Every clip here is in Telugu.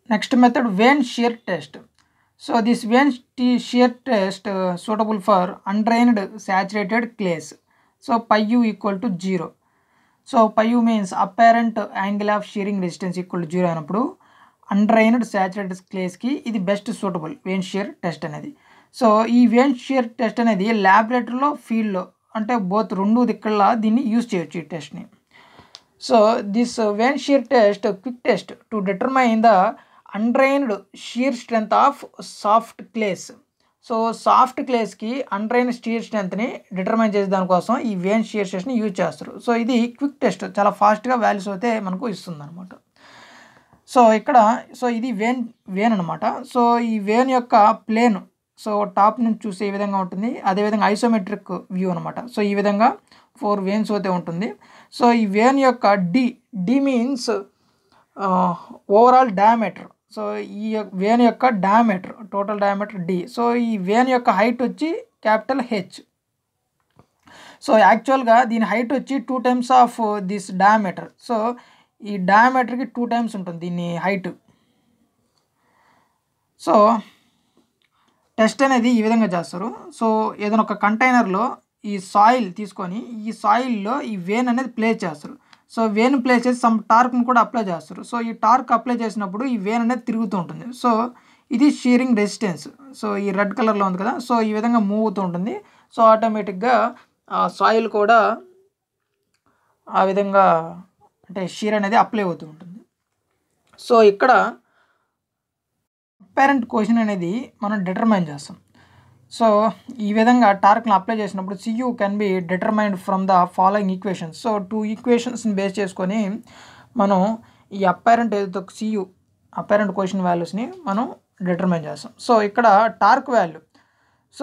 next method vane shear test so this vane shear test suitable for undrained saturated clays so phi u equal to zero so phi u means apparent angle of shearing resistance equal to zero అయినప్పుడు అన్డ్రైన్డ్ సాచురేటెడ్ క్లేస్కి ఇది best suitable vane shear test అనేది సో ఈ వేన్ షియర్ టెస్ట్ అనేది ల్యాబొరేటరీలో ఫీల్డ్లో అంటే బోత్ రెండు దిక్కల్లా దీన్ని యూజ్ చేయొచ్చు ఈ టెస్ట్ని so this vane shear test quick test to determine the undrained shear strength of soft clays so soft క్లేస్కి అన్డ్రైన్ షియర్ స్ట్రెంత్ని డిటర్మైన్ చేసే దానికోసం ఈ వేన్ షియర్ టెస్ట్ని యూజ్ చేస్తారు సో ఇది క్విక్ టెస్ట్ చాలా ఫాస్ట్గా వాల్యూస్ అయితే మనకు ఇస్తుంది అనమాట సో ఇక్కడ సో ఇది వేన్ వేన్ అనమాట సో ఈ వేన్ యొక్క ప్లేన్ సో టాప్ నుంచి చూస్తే ఈ విధంగా ఉంటుంది అదేవిధంగా ఐసోమెట్రిక్ వ్యూ అనమాట సో ఈ విధంగా ఫోర్ వేన్స్ అయితే ఉంటుంది సో ఈ వేన్ యొక్క D D means overall diameter so ఈ వేన్ యొక్క diameter total diameter D so ఈ వేన్ యొక్క హైట్ వచ్చి క్యాపిటల్ హెచ్ సో యాక్చువల్గా దీని హైట్ వచ్చి two times of this diameter so ఈ డయామీటర్కి టూ టైమ్స్ ఉంటుంది దీని హైట్ సో టెస్ట్ అనేది ఈ విధంగా చేస్తారు సో ఏదైనా ఒక కంటైనర్లో ఈ సాయిల్ తీసుకొని ఈ సాయిల్లో ఈ వేన్ అనేది ప్లేస్ చేస్తారు సో వేన్ ప్లేస్ చేసి సమ్ టార్క్ని కూడా అప్లై చేస్తారు సో ఈ టార్క్ అప్లై చేసినప్పుడు ఈ వేన్ అనేది తిరుగుతూ ఉంటుంది సో ఇది షీరింగ్ రెసిస్టెన్స్ సో ఈ రెడ్ కలర్లో ఉంది కదా సో ఈ విధంగా మూవ్ అవుతూ ఉంటుంది సో ఆటోమేటిక్గా ఆ సాయిల్ కూడా ఆ విధంగా అంటే షీర్ అనేది అప్లై అవుతూ ఉంటుంది సో ఇక్కడ పేరెంట్ క్వశ్చన్ అనేది మనం డిటర్మైన్ చేస్తాం సో ఈ విధంగా టార్క్ని అప్లై చేసినప్పుడు C u can be determined from the following equations so two ఈక్వేషన్స్ని బేస్ చేసుకొని మనం ఈ అప్పైరెంట్ ఏదైతే సియూ అప్పైరెంట్ క్వశ్చన్ వాల్యూస్ని మనం డిటర్మైన్ చేస్తాం సో ఇక్కడ టార్క్ వాల్యూ సో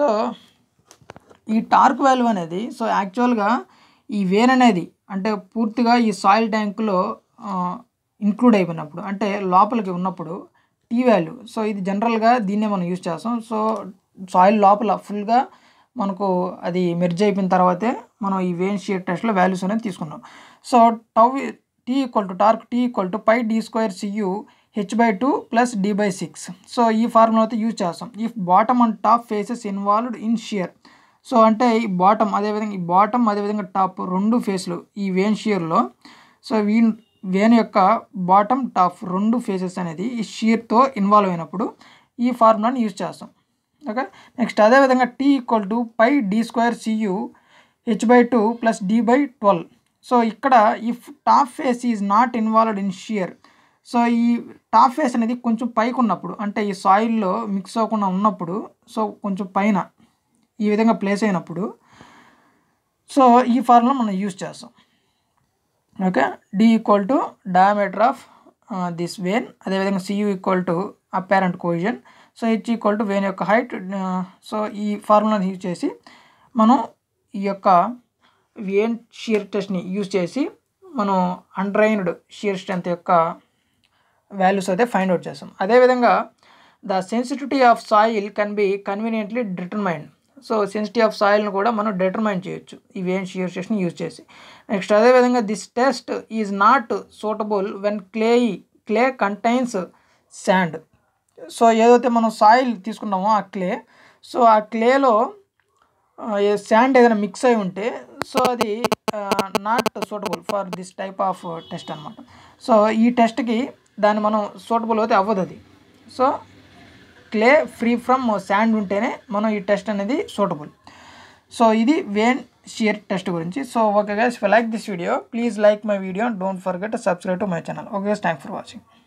ఈ టార్క్ వాల్యూ అనేది సో యాక్చువల్గా ఈ వేన్ అనేది అంటే పూర్తిగా ఈ సాయిల్ ట్యాంకులో ఇంక్లూడ్ అయిపోయినప్పుడు అంటే లోపలికి ఉన్నప్పుడు టీ వాల్యూ సో ఇది జనరల్గా దీన్నే మనం యూజ్ చేస్తాం సో సాయిల్ లోపల ఫుల్గా మనకు అది మెర్జ్ అయిపోయిన తర్వాతే మనం ఈ వేన్ షీట్ టెస్ట్లో వాల్యూస్ అనేది తీసుకున్నాం so tau T equal to torque T equal to pi D square C U H by two plus D by six so ఈ ఫార్ములా అయితే యూజ్ చేస్తాం if bottom and top faces involved in shear so అంటే ఈ బాటమ్ అదేవిధంగా ఈ బాటమ్ అదేవిధంగా టాప్ రెండు ఫేస్లు ఈ వేన్ షియర్లో సో వీ వేన్ యొక్క బాటమ్ టాప్ రెండు ఫేసెస్ అనేది ఈ షియర్తో ఇన్వాల్వ్ అయినప్పుడు ఈ ఫార్ములాని యూజ్ చేస్తాం ఓకే నెక్స్ట్ అదేవిధంగా T equal to pi D square C U H by two plus D by twelve so ఇక్కడ if top face is not involved in shear so ఈ టాప్ ఫేస్ అనేది కొంచెం పైకి ఉన్నప్పుడు అంటే ఈ సాయిల్లో మిక్స్ అవ్వకుండా ఉన్నప్పుడు సో కొంచెం పైన ఈ విధంగా ప్లేస్ అయినప్పుడు సో ఈ ఫార్ములా మనం యూజ్ చేస్తాం okay D equal to diameter of this vane అదేవిధంగా C U equal to apparent cohesion so H equal to vane యొక్క హైట్ సో ఈ ఫార్ములాని యూజ్ చేసి మనం ఈ యొక్క వేన్ షియర్ టెస్ట్ని యూజ్ చేసి మనం అండ్రైన్డ్ షియర్ స్ట్రెంత్ యొక్క వాల్యూస్ అయితే ఫైండ్ అవుట్ చేస్తాం అదేవిధంగా the sensitivity of soil can be conveniently determined so sensitive of సాయిల్ని కూడా మనం డిటర్మైన్ చేయొచ్చు ఈ వేన్ షియర్ టెస్ట్ని యూజ్ చేసి నెక్స్ట్ అదేవిధంగా this test is not suitable when clay clay contains sand so ఏదైతే మనం సాయిల్ తీసుకున్నామో ఆ క్లే సో ఆ క్లేలో శాండ్ ఏదైనా మిక్స్ అయి ఉంటే సో అది not suitable for this type of test అనమాట సో ఈ టెస్ట్కి దాన్ని మనం సూటబుల్ అయితే అవ్వదు అది so clay free from sand ఉంటేనే మనం ఈ టెస్ట్ అనేది సూటబుల్ సో ఇది వేన్ షియర్ టెస్ట్ గురించి so okay guys like this video please like my video don't forget subscribe to my channel okay thank for watching